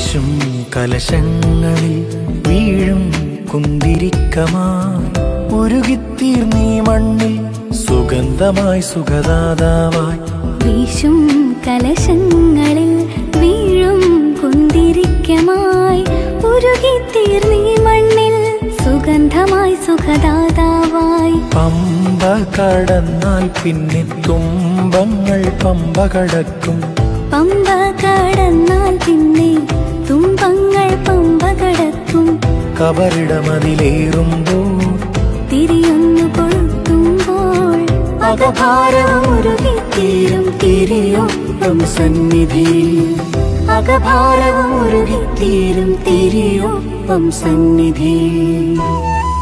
വീശും കലശങ്ങളിൽ വീഴും കുന്തിരിക്കമായി ഉരുകിത്തീർന്നീ മണ്ണിൽ സുഗന്ധമായി സുഖദാതാവായി വീശും കലശങ്ങളിൽ വീഴും കുന്തിരിക്കമായി ഉരുകിത്തീർന്നീ മണ്ണിൽ സുഗന്ധമായി സുഖദാതാവായി പമ്പ കടന്നാൽ പിന്നെ തുമ്പങ്ങൾ പമ്പ കടക്കും പമ്പ കടന്നാൽ പിന്നെ തുമ്പങ്ങൾ പമ്പ കടക്കും കബറിടമതിലേറുമ്പോൾ തിരിയൊന്നു കൊളുത്തുമ്പോൾ അകഭാരവും ഉരുകിത്തീരും തിരിയൊപ്പം സന്നിധിയിൽ അകഭാരവും ഉരുകിത്തീരും തിരിയൊപ്പം സന്നിധിയിൽ